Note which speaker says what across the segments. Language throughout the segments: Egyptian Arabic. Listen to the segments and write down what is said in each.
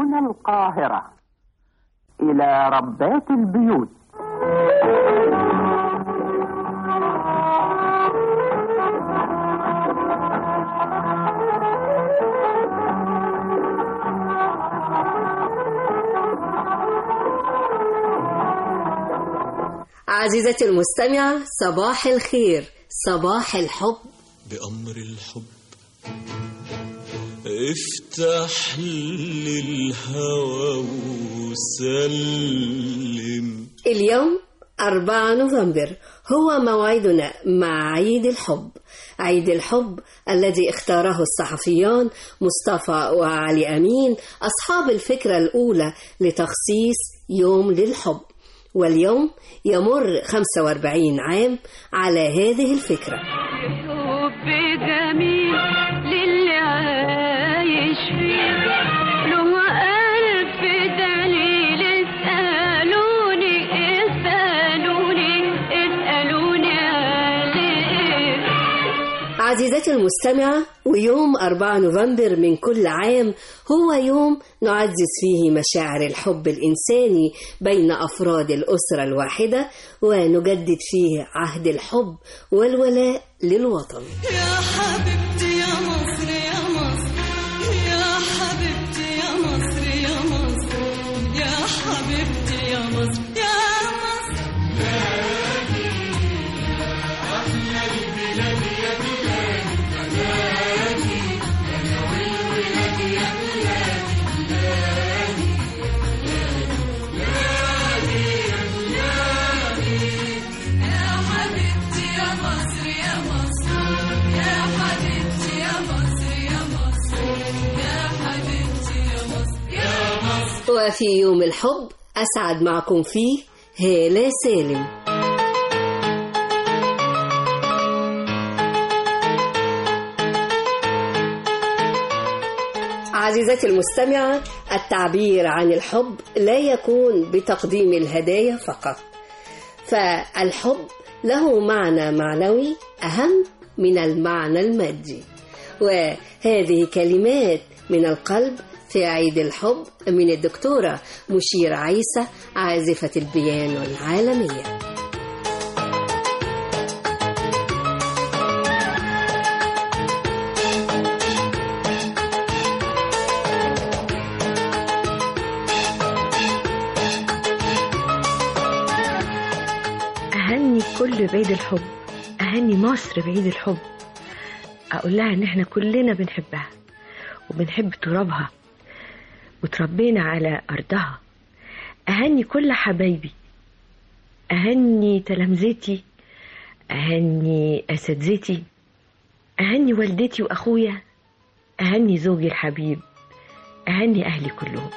Speaker 1: من القاهرة إلى ربات البيوت
Speaker 2: عزيزتي المستمعة صباح الخير صباح الحب
Speaker 3: بأمر الحب افتح لي الهوى وسلم
Speaker 2: اليوم 4 نوفمبر هو موعدنا مع عيد الحب عيد الحب الذي اختاره الصحفيان مصطفى وعلي أمين أصحاب الفكرة الأولى لتخصيص يوم للحب واليوم يمر 45 عام على هذه الفكرة
Speaker 4: حب جميل للي عايش فيه له ألف دليل اسألوني اسألوني اسألوني عليه
Speaker 2: عزيزتي المستمعة ويوم 4 نوفمبر من كل عام هو يوم نعزز فيه مشاعر الحب الإنساني بين أفراد الأسرة الواحدة ونجدد فيه عهد الحب والولاء للوطن
Speaker 5: يا حبيبتي يا مصر يا مصر يا حبيبتي يا مصر يا مصر يا حبيبتي يا مصر يا مصر يا حبيبتي يا مصر يا مصر يا حبيبتي يا مصر يا مصر يا حبيبتي يا مصر يا مصر
Speaker 2: وفي يوم الحب أسعد معكم فيه هالة سالم عزيزتي المستمعة التعبير عن الحب لا يكون بتقديم الهدايا فقط فالحب له معنى معنوي أهم من المعنى المادي وهذه كلمات من القلب في عيد الحب من الدكتورة مشيرة عيسى عازفة البيانو العالمية
Speaker 6: أهني كل بعيد الحب أهني مصر بعيد الحب أقول لها إن إحنا كلنا بنحبها وبنحب ترابها وتربينا على أرضها أهني كل حبايبي أهني تلامذتي أهني أساتذتي أهني والدتي وأخويا أهني زوجي الحبيب أهني أهلي كلهم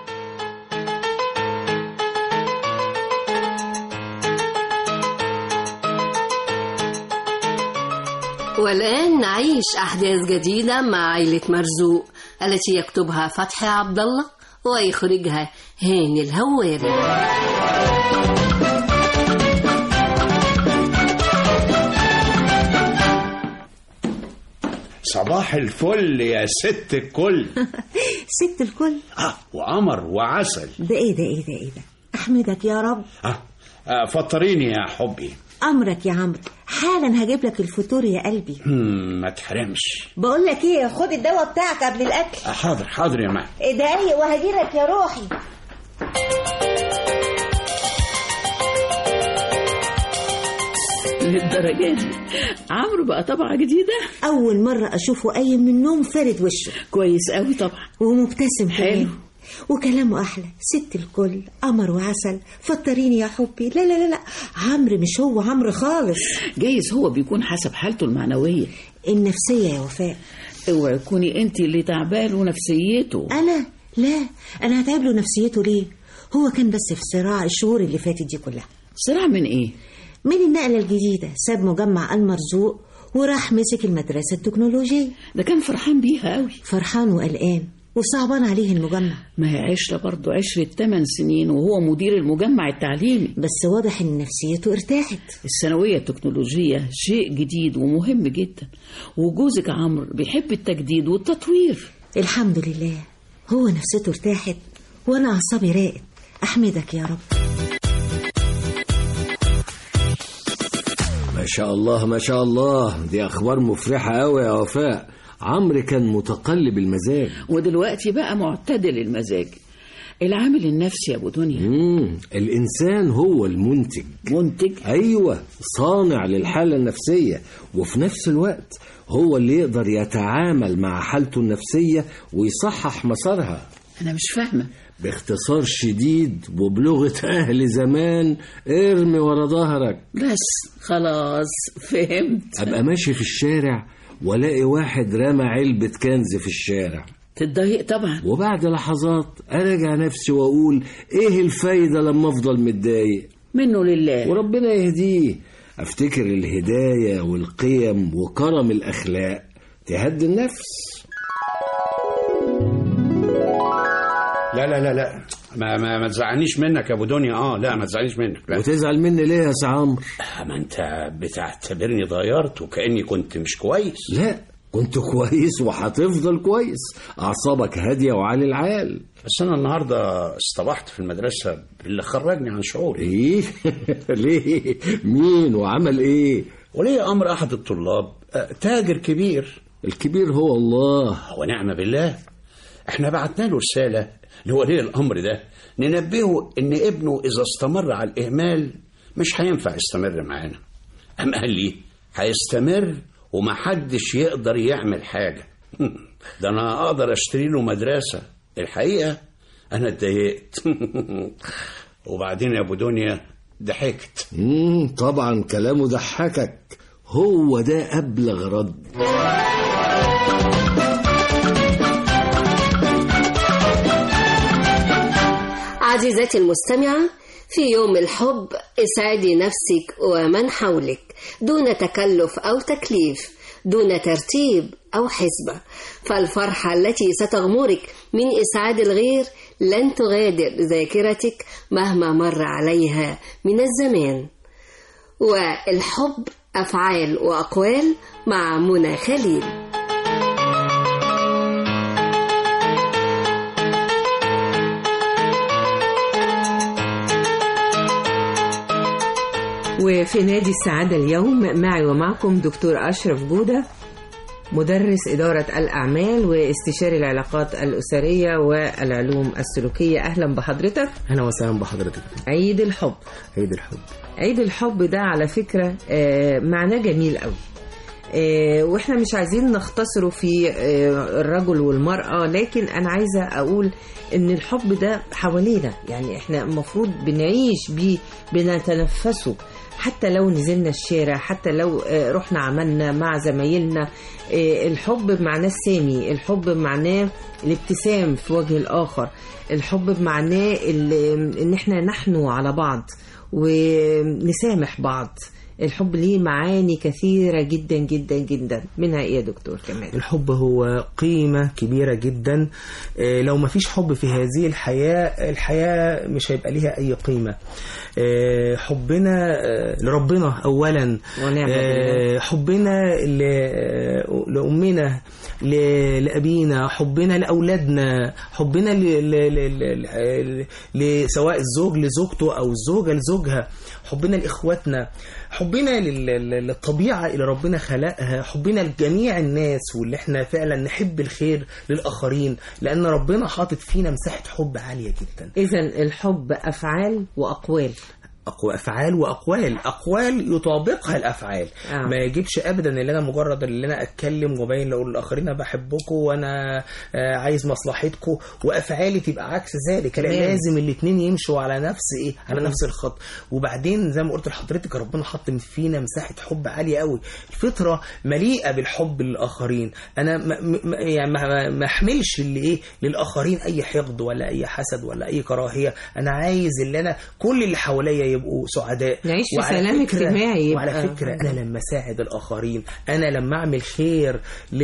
Speaker 2: والآن نعيش أحداث جديدة مع عائلة مرزوق التي يكتبها فتحي عبد الله ويخرجها هاني الهواري
Speaker 7: صباح الفل يا ست الكل
Speaker 8: ست الكل
Speaker 7: اه وقمر وعسل
Speaker 8: ده ايه ده ايه ده ايه ده احمدك يا رب
Speaker 7: اه آه، فطريني يا حبي
Speaker 8: امرك يا عمرو حالا هجيب لك الفطور يا قلبي
Speaker 7: هم، ما تحرمش
Speaker 8: بقول لك ايه خد الدواء بتاعك قبل الاكل
Speaker 7: آه، حاضر حاضر يا معلم
Speaker 8: دقايق وهجي لك يا روحي
Speaker 9: للدرجة دي عمرو بقى طبعة جديدة
Speaker 8: اول مره اشوفه قايم من النوم فارد وشه
Speaker 9: كويس قوي طبعا
Speaker 8: ومبتسم
Speaker 9: حلو.
Speaker 8: كمان وكلامه احلى ست الكل قمر وعسل فطريني يا حبي لا لا لا لا عمرو مش هو عمرو خالص
Speaker 9: جايز هو بيكون حسب حالته المعنوية
Speaker 8: النفسيه يا وفاء
Speaker 9: اوعي تكوني انت اللي تعبان ونفسيته
Speaker 8: انا لا انا هتعب له نفسيته ليه هو كان بس في صراع الشهور اللي فاتت دي كلها
Speaker 9: صراع من ايه
Speaker 8: من النقلة الجديدة ساب مجمع المرزوق وراح مسك المدرسة التكنولوجية
Speaker 9: ده كان فرحان بيها قوي
Speaker 8: فرحان وقلقان وصعبان عليه المجمع
Speaker 9: ما هي عشرة برضه عشرة 8 سنين وهو مدير المجمع التعليمي
Speaker 8: بس واضح ان نفسيته ارتاحت
Speaker 9: الثانوية التكنولوجية شيء جديد ومهم جدا وجوزك عمرو بيحب التجديد والتطوير
Speaker 8: الحمد لله هو نفسيته ارتاحت وانا اعصابي راقت احمدك يا رب
Speaker 10: ما شاء الله ما شاء الله دي اخبار مفرحه قوي يا وفاء عمرو كان متقلب المزاج
Speaker 9: ودلوقتي بقى معتدل المزاج العامل النفسي يا ابو دنيا
Speaker 10: مم. الانسان هو المنتج
Speaker 9: منتج
Speaker 10: ايوه صانع للحاله النفسيه وفي نفس الوقت هو اللي يقدر يتعامل مع حالته النفسيه ويصحح مسارها
Speaker 9: انا مش فاهمه
Speaker 10: باختصار شديد وبلغه اهل زمان ارمي ورا ظهرك
Speaker 9: بس خلاص فهمت
Speaker 10: ابقى ماشي في الشارع والاقي واحد رمى علبه كنز في الشارع
Speaker 9: تتضايق طبعا
Speaker 10: وبعد لحظات اراجع نفسي واقول ايه الفايده لما افضل متضايق
Speaker 9: منه لله
Speaker 10: وربنا يهديه افتكر الهدايه والقيم وكرم الاخلاق تهدي النفس
Speaker 7: لا لا لا لا ما ما, ما تزعلنيش منك يا ابو دنيا اه لا ما تزعلنيش منك لا
Speaker 10: وتزعل مني ليه يا سي عمرو
Speaker 7: ما انت بتعتبرني ضيرت وكاني كنت مش كويس
Speaker 10: لا كنت كويس وهتفضل كويس اعصابك هاديه وعالي العال
Speaker 7: بس انا النهارده اصطبحت في المدرسه اللي خرجني عن شعوري
Speaker 10: ايه ليه مين وعمل ايه
Speaker 7: ولي امر احد الطلاب آه، تاجر كبير
Speaker 10: الكبير هو الله
Speaker 7: ونعم بالله احنا بعتنا له رساله لولي الامر ده ننبهه ان ابنه اذا استمر على الاهمال مش هينفع يستمر معانا اما قال لي هيستمر ومحدش يقدر يعمل حاجه ده انا اقدر اشتري له مدرسه الحقيقه انا اتضايقت وبعدين يا ابو دنيا ضحكت
Speaker 10: مم طبعا كلامه ضحكك هو ده ابلغ رد
Speaker 2: عزيزتي المستمعة في يوم الحب اسعدي نفسك ومن حولك دون تكلف أو تكليف دون ترتيب أو حسبة فالفرحة التي ستغمرك من إسعاد الغير لن تغادر ذاكرتك مهما مر عليها من الزمان والحب أفعال وأقوال مع منى خليل
Speaker 11: وفي نادي السعادة اليوم معي ومعكم دكتور أشرف جودة مدرس إدارة الأعمال واستشاري العلاقات الأسرية والعلوم السلوكية أهلا بحضرتك
Speaker 12: اهلا وسهلا بحضرتك
Speaker 11: عيد الحب
Speaker 12: عيد الحب
Speaker 11: عيد الحب ده على فكرة آه، معناه جميل قوي آه، واحنا مش عايزين نختصره في آه، الرجل والمرأة لكن انا عايزة اقول ان الحب ده حوالينا يعني احنا المفروض بنعيش بيه بنتنفسه حتى لو نزلنا الشارع حتى لو آه، رحنا عملنا مع زمايلنا آه، الحب بمعناه السامي الحب بمعناه الابتسام في وجه الآخر الحب بمعناه ال- ان احنا نحنو على بعض ونسامح بعض الحب ليه معاني كثيرة جدا جدا جدا منها ايه يا دكتور كمان
Speaker 12: الحب هو قيمة كبيرة جدا آه، لو ما فيش حب في هذه الحياة الحياة مش هيبقى ليها أي قيمة آه، حبنا آه، لربنا أولا
Speaker 11: ونعم
Speaker 12: آه،
Speaker 11: بالله.
Speaker 12: حبنا ل- لأمنا ل- لأبينا حبنا لأولادنا حبنا ل- ل- ل- ل- ل- سواء الزوج لزوجته أو الزوجة لزوجها حبنا لإخواتنا حبنا لل- لل- للطبيعة اللي ربنا خلقها حبنا لجميع الناس واللي احنا فعلا نحب الخير للآخرين لأن ربنا حاطط فينا مساحة حب عالية جدا
Speaker 11: اذا الحب افعال واقوال
Speaker 12: أقوى أفعال وأقوال أقوال يطابقها الأفعال
Speaker 11: آه.
Speaker 12: ما يجيبش أبدا إن أنا مجرد إن أنا أتكلم وباين أقول للآخرين أنا بحبكم وأنا آه، عايز مصلحتكم وأفعالي تبقى عكس ذلك لا
Speaker 11: تمام.
Speaker 12: لازم الاتنين يمشوا على نفس إيه على
Speaker 11: مم.
Speaker 12: نفس الخط وبعدين زي ما قلت لحضرتك ربنا حط فينا مساحة حب عالية قوي الفطرة مليئة بالحب للآخرين أنا ما ما- يعني ما- ما أحملش اللي إيه للآخرين أي حقد ولا أي حسد ولا أي كراهية أنا عايز اللي أنا كل اللي حواليا يبقوا سعداء
Speaker 11: نعيش في
Speaker 12: وعلى
Speaker 11: سلام
Speaker 12: فكرة-
Speaker 11: اجتماعي
Speaker 12: وعلى
Speaker 11: يبقى.
Speaker 12: فكره انا لما اساعد الاخرين انا لما اعمل خير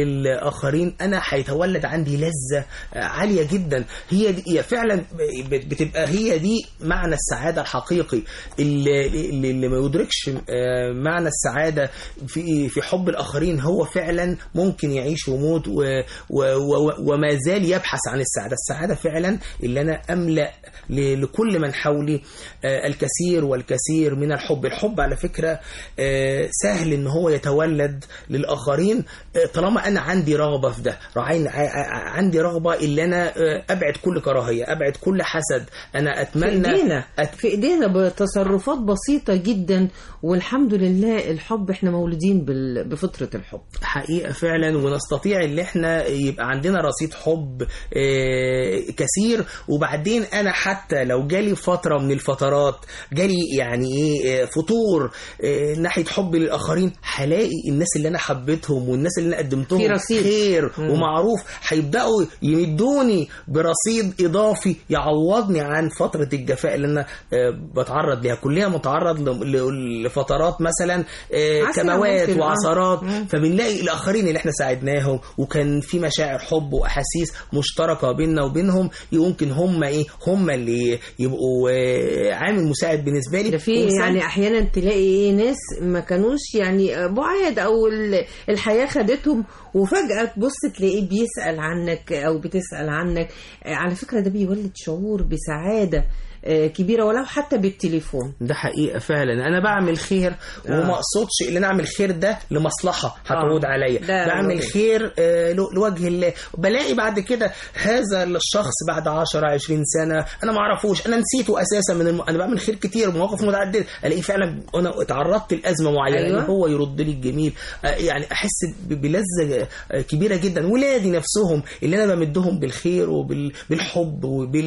Speaker 12: للاخرين انا هيتولد عندي لذه عاليه جدا هي دي هي فعلا بت- بتبقى هي دي معنى السعاده الحقيقي اللي, اللي اللي ما يدركش آه، معنى السعاده في في حب الاخرين هو فعلا ممكن يعيش ويموت و- و- و- وما زال يبحث عن السعاده السعاده فعلا اللي انا املا ل- لكل من حولي آه، الكثير والكثير من الحب الحب على فكرة آه، سهل ان هو يتولد للآخرين آه، طالما انا عندي رغبة في ده رعين- ع- ع- عندي رغبة اللي انا آه، ابعد كل كراهية ابعد كل حسد انا
Speaker 11: في
Speaker 12: اتمنى
Speaker 11: ايدينا في ايدينا بتصرفات بسيطة جدا والحمد لله الحب احنا مولودين بال- بفطرة الحب
Speaker 12: حقيقة فعلا ونستطيع ان احنا يبقى عندنا رصيد حب آه، كثير وبعدين انا حتى لو جالي فترة من الفترات جالي يعني ايه آه، فطور آه، ناحية حب للاخرين هلاقي الناس اللي انا حبيتهم والناس اللي انا قدمتهم
Speaker 11: في رصيد.
Speaker 12: خير
Speaker 11: مم.
Speaker 12: ومعروف هيبداوا يمدوني برصيد اضافي يعوضني عن فتره الجفاء اللي انا آه، بتعرض ليها كلنا متعرض ل- ل- لفترات مثلا آه،
Speaker 11: عسرة
Speaker 12: كموات
Speaker 11: ممكن، آه.
Speaker 12: وعثرات
Speaker 11: مم.
Speaker 12: فبنلاقي الاخرين اللي احنا ساعدناهم وكان في مشاعر حب واحاسيس مشتركه بيننا وبينهم يمكن هم ايه هم اللي يبقوا آه، عامل مساعد بالنسبه لي
Speaker 11: ده في
Speaker 12: ومساعد-
Speaker 11: يعني احيانا تلاقي ايه ناس ما كانوش يعني بعاد او ال- الحياه خدتهم وفجاه تبص تلاقيه بيسال عنك او بتسال عنك آه، على فكره ده بيولد شعور بسعاده آه، كبيره ولو حتى بالتليفون
Speaker 12: ده حقيقة فعلا أنا بعمل خير وما أقصدش إن أنا أعمل خير ده لمصلحة هتعود
Speaker 11: آه.
Speaker 12: عليا
Speaker 11: ده
Speaker 12: بعمل
Speaker 11: وجه.
Speaker 12: خير آه، لو- لوجه الله بلاقي بعد كده هذا الشخص بعد 10 20 سنة أنا ما أعرفوش أنا نسيته أساسا من الم... أنا بعمل خير كتير مواقف متعددة ألاقيه فعلا أنا اتعرضت لأزمة معينة
Speaker 11: أيوة.
Speaker 12: أيوة. هو يرد لي الجميل آه، يعني أحس ب- بلذة آه، كبيرة جدا ولادي نفسهم اللي أنا بمدهم بالخير وبالحب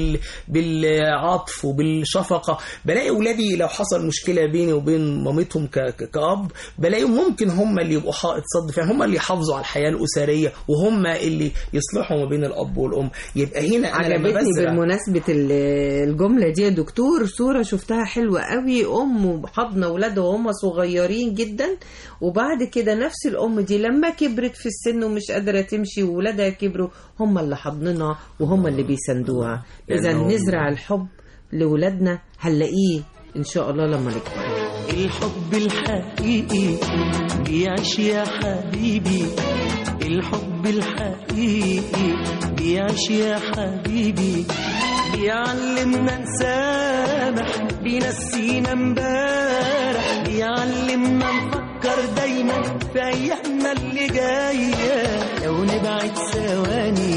Speaker 12: وبالعطف وبالشفقة بلاقي ولادي لو حصل مشكلة بيني وبين مامتهم ك- ك- كأب بلاقيهم ممكن هم اللي يبقوا حائط صد فعلا هم اللي يحافظوا على الحياة الأسرية وهم اللي يصلحوا ما بين الأب والأم يبقى هنا أنا لما
Speaker 11: عجبتني
Speaker 12: بزرع
Speaker 11: بالمناسبة ال- الجملة دي يا دكتور صورة شفتها حلوة قوي أم حضنة ولادها وهم صغيرين جدا وبعد كده نفس الأم دي لما كبرت في السن ومش قادرة تمشي وولادها كبروا هم اللي حضنها وهم اللي بيساندوها إذا
Speaker 12: لأنه-
Speaker 11: نزرع الحب لولادنا هنلاقيه إن شاء الله لما نكبر
Speaker 13: الحب الحقيقي بيعيش يا حبيبي الحب الحقيقي بيعيش يا حبيبي بيعلمنا نسامح بينسينا امبارح بيعلمنا نفكر دايما في ايامنا اللي جايه لو نبعد ثواني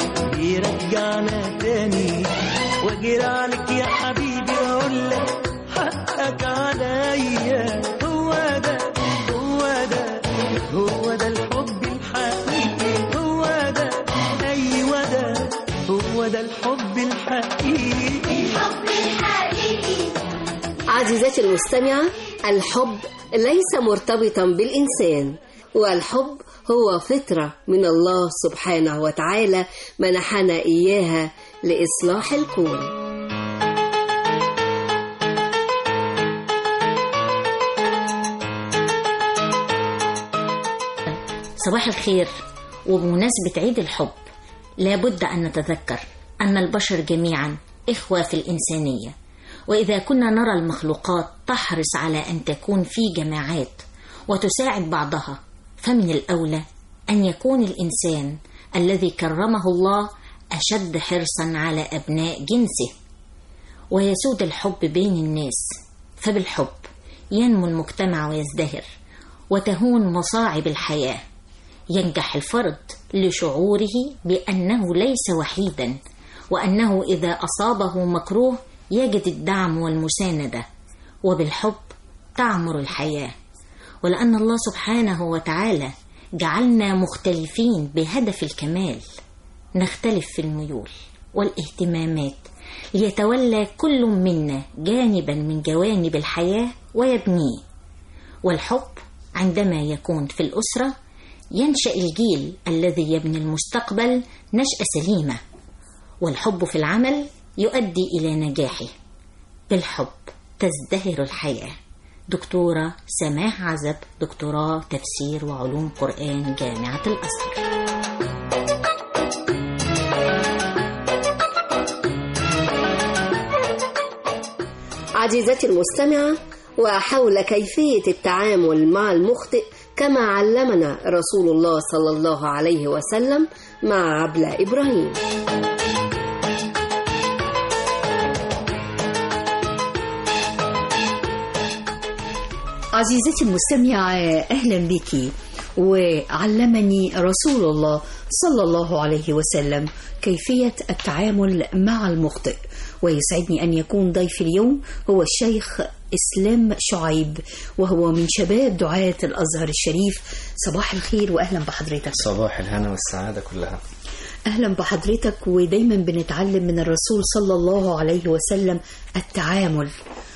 Speaker 13: بيرجعنا تاني واجري عليك يا حبيبي واقول لك حقك عليا هو ده هو ده هو ده الحب الحقيقي هو ده ايوه ده هو ده الحب الحقيقي الحب الحقيقي
Speaker 2: عزيزتي المستمعة الحب ليس مرتبطا بالإنسان والحب هو فطرة من الله سبحانه وتعالى منحنا إياها لإصلاح الكون
Speaker 14: صباح الخير وبمناسبة عيد الحب لابد أن نتذكر أن البشر جميعا إخوة في الإنسانية وإذا كنا نرى المخلوقات تحرص على أن تكون في جماعات وتساعد بعضها فمن الأولى أن يكون الإنسان الذي كرمه الله أشد حرصا على أبناء جنسه ويسود الحب بين الناس فبالحب ينمو المجتمع ويزدهر وتهون مصاعب الحياه ينجح الفرد لشعوره بانه ليس وحيدا وانه اذا اصابه مكروه يجد الدعم والمسانده وبالحب تعمر الحياه ولان الله سبحانه وتعالى جعلنا مختلفين بهدف الكمال نختلف في الميول والاهتمامات ليتولى كل منا جانبا من جوانب الحياه ويبنيه والحب عندما يكون في الاسره ينشا الجيل الذي يبني المستقبل نشاه سليمه والحب في العمل يؤدي الى نجاحه بالحب تزدهر الحياة دكتورة سماح عزب دكتوراه تفسير وعلوم قرآن جامعة الأزهر
Speaker 2: عزيزتي المستمعة وحول كيفية التعامل مع المخطئ كما علمنا رسول الله صلى الله عليه وسلم مع عبلة إبراهيم
Speaker 15: عزيزتي المستمعة أهلا بك وعلمني رسول الله صلى الله عليه وسلم كيفية التعامل مع المخطئ ويسعدني أن يكون ضيفي اليوم هو الشيخ إسلام شعيب وهو من شباب دعاة الأزهر الشريف صباح الخير وأهلا بحضرتك
Speaker 16: صباح الهنا والسعادة كلها
Speaker 15: أهلا بحضرتك ودايما بنتعلم من الرسول صلى الله عليه وسلم التعامل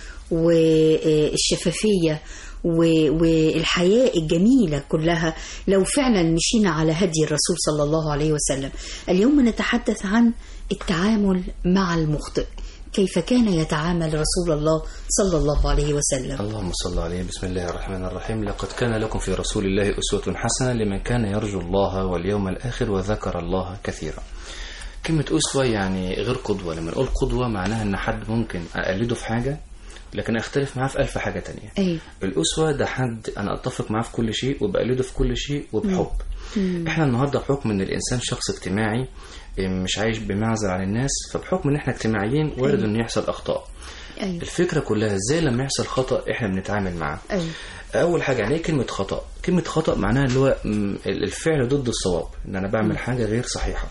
Speaker 15: والشفافية و- والحياة الجميلة كلها لو فعلا مشينا على هدي الرسول صلى الله عليه وسلم اليوم نتحدث عن التعامل مع المخطئ كيف كان يتعامل رسول الله صلى الله عليه وسلم
Speaker 16: اللهم صل عليه بسم الله الرحمن الرحيم لقد كان لكم في رسول الله أسوة حسنة لمن كان يرجو الله واليوم الآخر وذكر الله كثيرا كلمة أسوة يعني غير قدوة لما نقول قدوة معناها أن حد ممكن أقلده في حاجة لكن أختلف معاه في ألف حاجة تانية
Speaker 15: أي
Speaker 16: الأسوة ده حد أنا أتفق معاه في كل شيء وبقلده في كل شيء وبحب احنا النهارده بحكم ان الانسان شخص اجتماعي إيه، مش عايش بمعزل عن الناس فبحكم ان احنا اجتماعيين وارد
Speaker 15: أيوة.
Speaker 16: ان يحصل اخطاء
Speaker 15: أيوة.
Speaker 16: الفكره كلها ازاي لما يحصل خطا احنا بنتعامل معاه
Speaker 15: أيوة.
Speaker 16: اول حاجه يعني ايه كلمه خطا كلمه خطا معناها اللي هو م، الفعل ضد الصواب ان انا بعمل حاجه غير صحيحه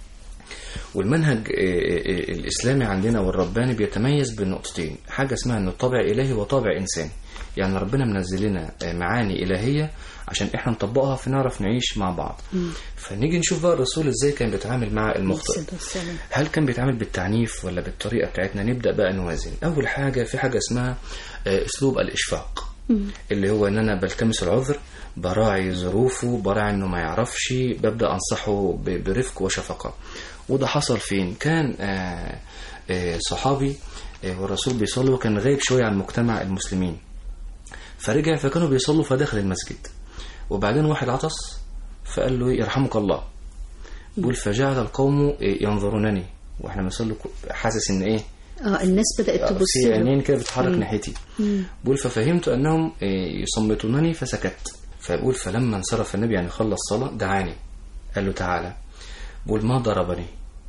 Speaker 16: والمنهج آه، آه، الاسلامي عندنا والرباني بيتميز بنقطتين حاجه اسمها انه طابع الهي وطابع انساني يعني ربنا منزل لنا آه، معاني الهيه عشان احنا نطبقها فنعرف نعيش مع بعض فنيجي نشوف بقى الرسول ازاي كان بيتعامل مع المخطئ
Speaker 15: والسلام.
Speaker 16: هل كان بيتعامل بالتعنيف ولا بالطريقه بتاعتنا نبدا بقى نوازن اول حاجه في حاجه اسمها آه، اسلوب الاشفاق اللي هو ان انا بلتمس العذر براعي ظروفه براعي انه ما يعرفش ببدا انصحه ب- برفق وشفقه وده حصل فين كان آه، آه، صحابي آه، والرسول بيصلي وكان غايب شويه عن مجتمع المسلمين فرجع فكانوا بيصلوا فدخل المسجد وبعدين واحد عطس فقال له يرحمك الله بيقول فجعل القوم ينظرونني واحنا بنصلي حاسس ان ايه
Speaker 15: اه الناس بدأت تبص
Speaker 16: في
Speaker 15: له.
Speaker 16: عينين كده بتتحرك
Speaker 15: مم.
Speaker 16: ناحيتي
Speaker 15: مم.
Speaker 16: بيقول ففهمت انهم إيه، يصمتونني فسكت فبيقول فلما انصرف النبي يعني خلص صلاة دعاني قال له تعالى بيقول ما ضربني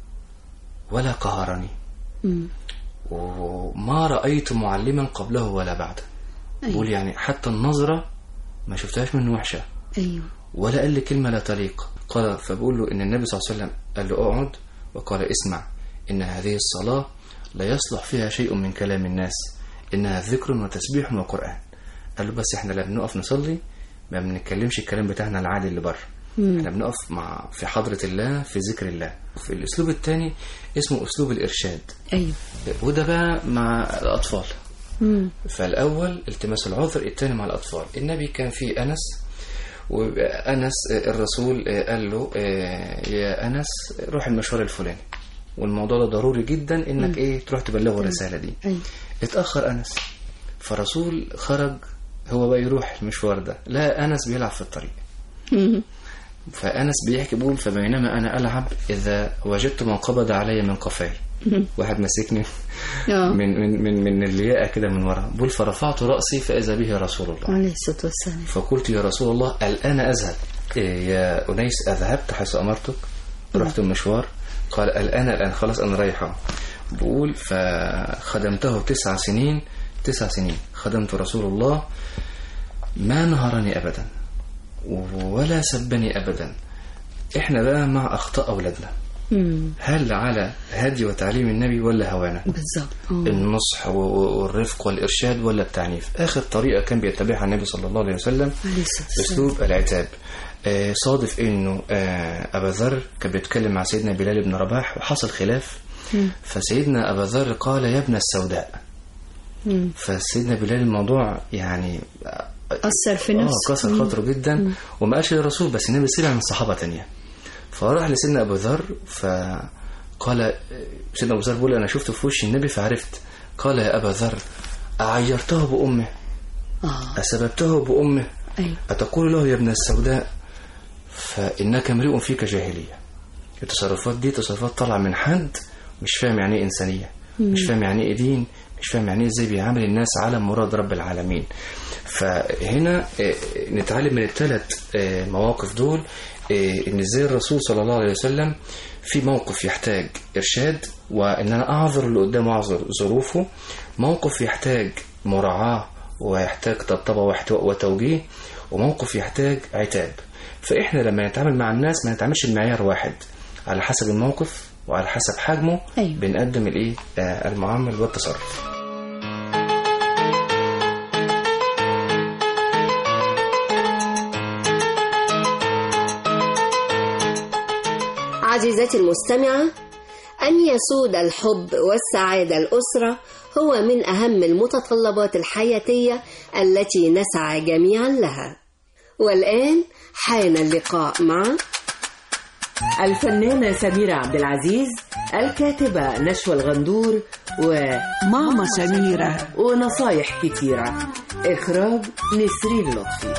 Speaker 16: ولا قهرني
Speaker 15: مم.
Speaker 16: وما رأيت معلما قبله ولا بعده
Speaker 15: أيوة.
Speaker 16: بيقول يعني حتى النظرة ما شفتهاش منه وحشة
Speaker 15: أيوه
Speaker 16: ولا قال لي كلمة لا تليق قال فبقول له إن النبي صلى الله عليه وسلم قال له اقعد وقال اسمع إن هذه الصلاة لا يصلح فيها شيء من كلام الناس إنها ذكر وتسبيح وقرآن قال له بس إحنا لا بنقف نصلي ما بنتكلمش الكلام بتاعنا العادي اللي بره
Speaker 15: مم.
Speaker 16: احنا بنقف مع في حضرة الله في ذكر الله في الأسلوب الثاني اسمه أسلوب الإرشاد
Speaker 15: أيوه
Speaker 16: وده بقى مع الأطفال
Speaker 15: مم.
Speaker 16: فالأول التماس العذر الثاني مع الأطفال النبي كان في أنس وأنس الرسول قال له يا أنس روح المشوار الفلاني والموضوع ده ضروري جدا انك
Speaker 15: مم.
Speaker 16: ايه تروح تبلغه الرسالة دي
Speaker 15: أيوه
Speaker 16: اتأخر أنس فالرسول خرج هو بقى يروح المشوار ده لا أنس بيلعب في الطريق
Speaker 15: مم.
Speaker 16: فأنس بيحكي بيقول فبينما أنا ألعب إذا وجدت من قبض علي من قفاي
Speaker 15: مم.
Speaker 16: واحد ماسكني
Speaker 15: آه.
Speaker 16: من من من من الياقة كده من ورا بقول فرفعت رأسي فإذا به رسول الله
Speaker 15: عليه الصلاة والسلام
Speaker 16: فقلت يا رسول الله الآن أذهب إيه يا أنيس أذهبت حيث أمرتك رحت المشوار قال الآن الآن خلاص أنا رايحة بقول فخدمته تسع سنين تسع سنين خدمت رسول الله ما نهرني أبدا ولا سبني أبدا إحنا بقى مع أخطاء أولادنا
Speaker 15: مم.
Speaker 16: هل على هدي وتعليم النبي ولا هوانا
Speaker 15: بالظبط آه.
Speaker 16: النصح و- و- والرفق والإرشاد ولا التعنيف آخر طريقة كان بيتبعها النبي صلى الله عليه وسلم
Speaker 15: عليه الصلاة والسلام
Speaker 16: أسلوب العتاب آه، صادف إنه آه، أبا ذر كان بيتكلم مع سيدنا بلال بن رباح وحصل خلاف
Speaker 15: مم.
Speaker 16: فسيدنا أبا ذر قال يا ابن السوداء
Speaker 15: مم.
Speaker 16: فسيدنا بلال الموضوع يعني
Speaker 15: أثر في
Speaker 16: اه
Speaker 15: نفسه
Speaker 16: كسر
Speaker 15: مم.
Speaker 16: خاطره جدا وما قالش للرسول بس النبي سمع من صحابة تانية فراح لسيدنا أبو ذر فقال سيدنا أبو ذر بيقول أنا شفت في وش النبي فعرفت قال يا أبا ذر أعيرته بأمه
Speaker 15: آه.
Speaker 16: أسببته بأمه
Speaker 15: أيوة.
Speaker 16: أتقول له يا ابن السوداء فإنك امرئ فيك جاهلية التصرفات دي تصرفات طالعة من حد مش فاهم يعني ايه إنسانية
Speaker 17: مم.
Speaker 16: مش فاهم يعني ايه دين مش فاهم يعني ايه ازاي بيعامل الناس على مراد رب العالمين فهنا آه، نتعلم من الثلاث آه، مواقف دول آه، ان ازاي الرسول صلى الله عليه وسلم في موقف يحتاج ارشاد وان انا اعذر اللي قدامه اعذر ظروفه موقف يحتاج مراعاة ويحتاج طبطبة واحتواء وتوجيه وموقف يحتاج عتاب فاحنا لما نتعامل مع الناس ما نتعاملش بمعيار واحد على حسب الموقف وعلى حسب حجمه
Speaker 15: أيوة.
Speaker 16: بنقدم الايه آه، المعامل والتصرف
Speaker 2: عزيزتي المستمعة أن يسود الحب والسعادة الأسرة هو من أهم المتطلبات الحياتية التي نسعى جميعا لها والآن حان اللقاء مع
Speaker 11: الفنانة سميرة عبد العزيز الكاتبة نشوى الغندور وماما سميرة ونصايح كتيرة إخراج نسرين لطفي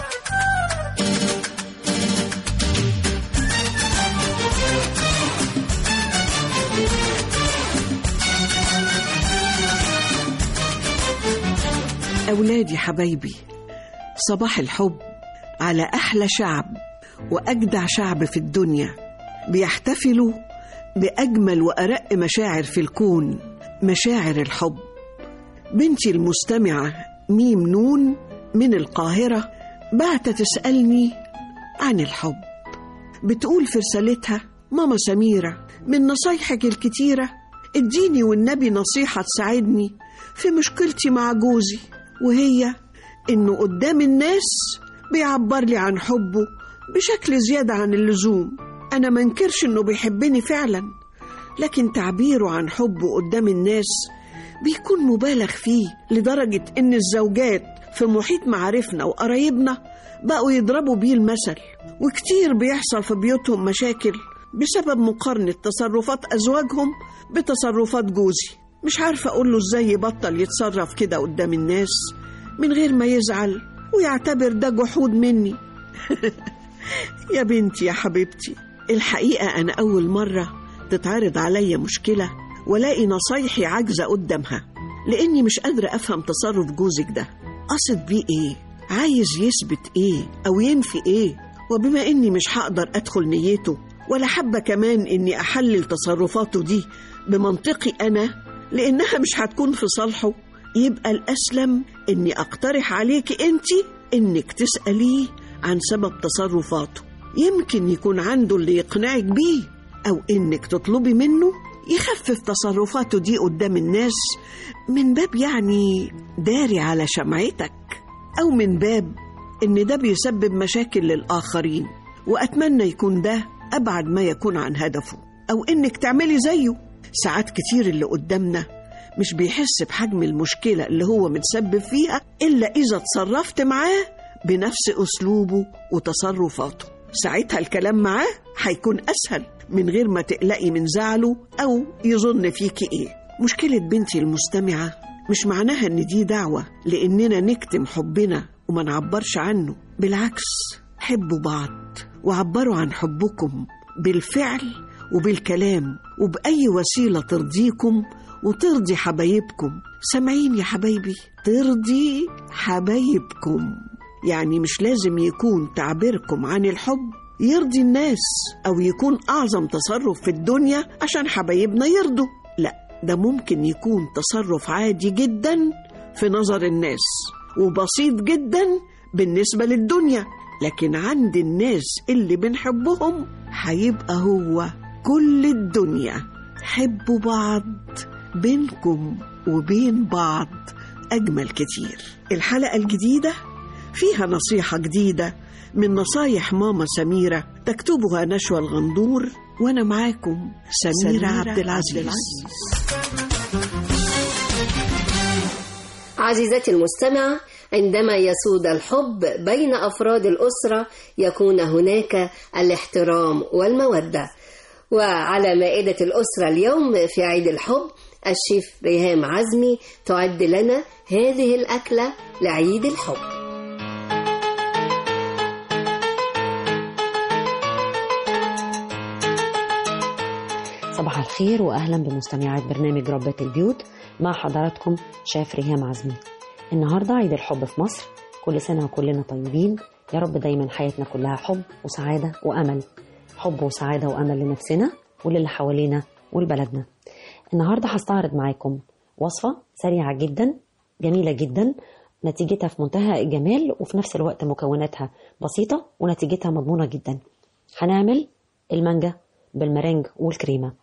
Speaker 17: أولادي حبايبي صباح الحب على أحلى شعب وأجدع شعب في الدنيا بيحتفلوا بأجمل وأرق مشاعر في الكون مشاعر الحب بنتي المستمعة ميم نون من القاهرة بعت تسألني عن الحب بتقول في رسالتها ماما سميرة من نصايحك الكتيرة اديني والنبي نصيحة تساعدني في مشكلتي مع جوزي وهي إنه قدام الناس بيعبر لي عن حبه بشكل زيادة عن اللزوم أنا منكرش إنه بيحبني فعلا لكن تعبيره عن حبه قدام الناس بيكون مبالغ فيه لدرجة إن الزوجات في محيط معارفنا وقرايبنا بقوا يضربوا بيه المثل وكتير بيحصل في بيوتهم مشاكل بسبب مقارنة تصرفات أزواجهم بتصرفات جوزي مش عارفة أقول له إزاي يبطل يتصرف كده قدام الناس من غير ما يزعل ويعتبر ده جحود مني يا بنتي يا حبيبتي الحقيقة أنا أول مرة تتعرض عليا مشكلة ولاقي نصايحي عاجزة قدامها لأني مش قادرة أفهم تصرف جوزك ده قصد بيه إيه عايز يثبت إيه أو ينفي إيه وبما إني مش هقدر أدخل نيته ولا حابة كمان إني أحلل تصرفاته دي بمنطقي أنا لأنها مش هتكون في صالحه يبقى الأسلم إني أقترح عليك أنت إنك تسأليه عن سبب تصرفاته يمكن يكون عنده اللي يقنعك بيه أو إنك تطلبي منه يخفف تصرفاته دي قدام الناس من باب يعني داري على شمعتك أو من باب إن ده بيسبب مشاكل للآخرين وأتمنى يكون ده أبعد ما يكون عن هدفه أو إنك تعملي زيه ساعات كتير اللي قدامنا مش بيحس بحجم المشكلة اللي هو متسبب فيها إلا إذا اتصرفت معاه بنفس أسلوبه وتصرفاته ساعتها الكلام معاه هيكون أسهل من غير ما تقلقي من زعله أو يظن فيكي إيه مشكلة بنتي المستمعة مش معناها إن دي دعوة لإننا نكتم حبنا وما نعبرش عنه بالعكس حبوا بعض وعبروا عن حبكم بالفعل وبالكلام وبأي وسيلة ترضيكم وترضي حبايبكم سامعين يا حبايبي ترضي حبايبكم يعني مش لازم يكون تعبيركم عن الحب يرضي الناس أو يكون أعظم تصرف في الدنيا عشان حبايبنا يرضوا لا ده ممكن يكون تصرف عادي جدا في نظر الناس وبسيط جدا بالنسبة للدنيا لكن عند الناس اللي بنحبهم هيبقى هو كل الدنيا حبوا بعض بينكم وبين بعض أجمل كتير الحلقة الجديدة فيها نصيحة جديدة من نصايح ماما سميرة تكتبها نشوى الغندور وأنا معاكم سميرة, سميرة عبد العزيز
Speaker 2: عزيزتي المستمعة عندما يسود الحب بين أفراد الأسرة يكون هناك الاحترام والمودة وعلى مائدة الأسرة اليوم في عيد الحب الشيف ريهام عزمي تعد لنا هذه الأكلة لعيد الحب
Speaker 18: صباح الخير واهلا بمستمعات برنامج ربة البيوت مع حضراتكم شاف ريهام عزمي النهارده عيد الحب في مصر كل سنه وكلنا طيبين يا رب دايما حياتنا كلها حب وسعاده وامل حب وسعاده وامل لنفسنا وللي حوالينا ولبلدنا النهارده هستعرض معاكم وصفه سريعه جدا جميله جدا نتيجتها في منتهى الجمال وفي نفس الوقت مكوناتها بسيطه ونتيجتها مضمونه جدا هنعمل المانجا بالمرنج والكريمه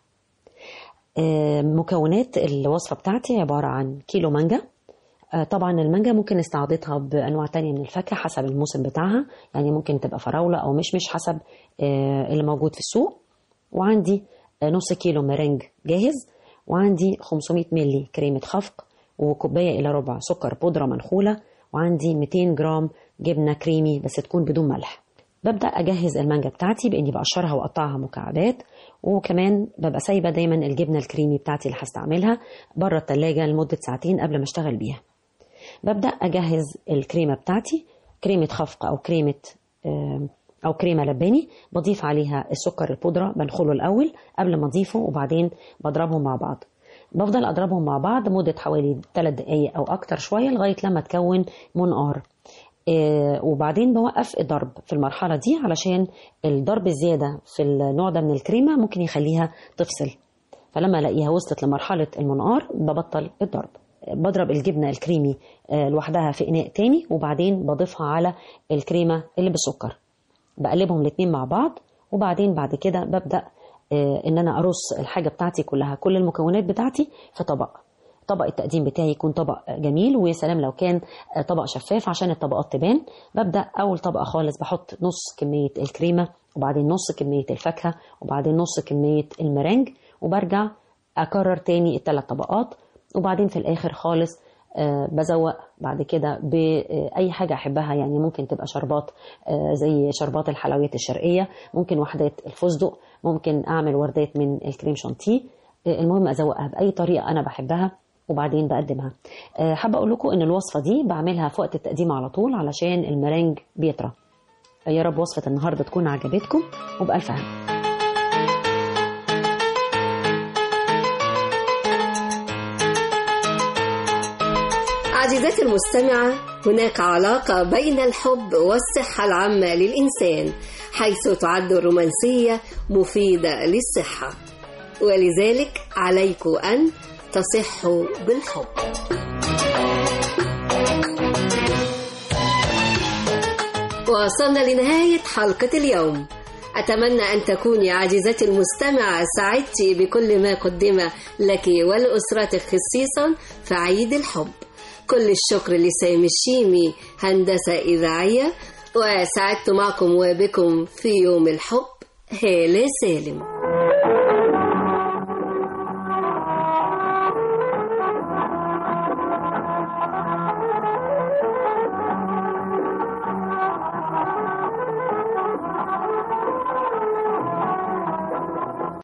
Speaker 18: آه، مكونات الوصفة بتاعتي عبارة عن كيلو مانجا آه، طبعا المانجا ممكن استعاضتها بأنواع تانية من الفاكهة حسب الموسم بتاعها يعني ممكن تبقى فراولة أو مشمش حسب آه، اللي موجود في السوق وعندي نص كيلو مرنج جاهز وعندي 500 ملي كريمة خفق وكوباية إلى ربع سكر بودرة منخولة وعندي 200 جرام جبنة كريمي بس تكون بدون ملح ببدأ أجهز المانجا بتاعتي بإني بقشرها وأقطعها مكعبات وكمان ببقى سايبة دايما الجبنة الكريمي بتاعتي اللي هستعملها بره التلاجة لمدة ساعتين قبل ما اشتغل بيها ببدأ أجهز الكريمة بتاعتي كريمة خفق أو كريمة آه، أو كريمة لباني بضيف عليها السكر البودرة بنخله الأول قبل ما أضيفه وبعدين بضربهم مع بعض بفضل أضربهم مع بعض مدة حوالي 3 دقايق أو أكتر شوية لغاية لما تكون منقار آه، وبعدين بوقف الضرب في المرحلة دي علشان الضرب الزيادة في النوع ده من الكريمة ممكن يخليها تفصل فلما الاقيها وصلت لمرحلة المنقار ببطل الضرب بضرب الجبنة الكريمي آه، لوحدها في إناء تاني وبعدين بضيفها على الكريمة اللي بالسكر بقلبهم الاتنين مع بعض وبعدين بعد كده ببدأ آه، إن أنا أرص الحاجة بتاعتي كلها كل المكونات بتاعتي في طبق طبق التقديم بتاعي يكون طبق جميل ويا سلام لو كان طبق شفاف عشان الطبقات تبان ببدا اول طبقه خالص بحط نص كميه الكريمه وبعدين نص كميه الفاكهه وبعدين نص كميه المرنج وبرجع اكرر تاني الثلاث طبقات وبعدين في الاخر خالص آه، بزوق بعد كده باي حاجه احبها يعني ممكن تبقى شربات آه، زي شربات الحلويات الشرقيه ممكن وحدات الفستق ممكن اعمل وردات من الكريم شانتيه آه، المهم ازوقها باي طريقه انا بحبها وبعدين بقدمها آه، حابه اقول لكم ان الوصفه دي بعملها في وقت التقديم على طول علشان المرنج بيطرى يا رب وصفه النهارده تكون عجبتكم وبالف هنا
Speaker 2: عزيزتي المستمعة هناك علاقة بين الحب والصحة العامة للإنسان حيث تعد الرومانسية مفيدة للصحة ولذلك عليكم أن تصحوا بالحب وصلنا لنهاية حلقة اليوم أتمنى أن تكوني عزيزتي المستمعة سعدتي بكل ما قدم لك ولأسرتك خصيصا في عيد الحب كل الشكر لسامي الشيمي هندسة إذاعية وسعدت معكم وبكم في يوم الحب هالة سالم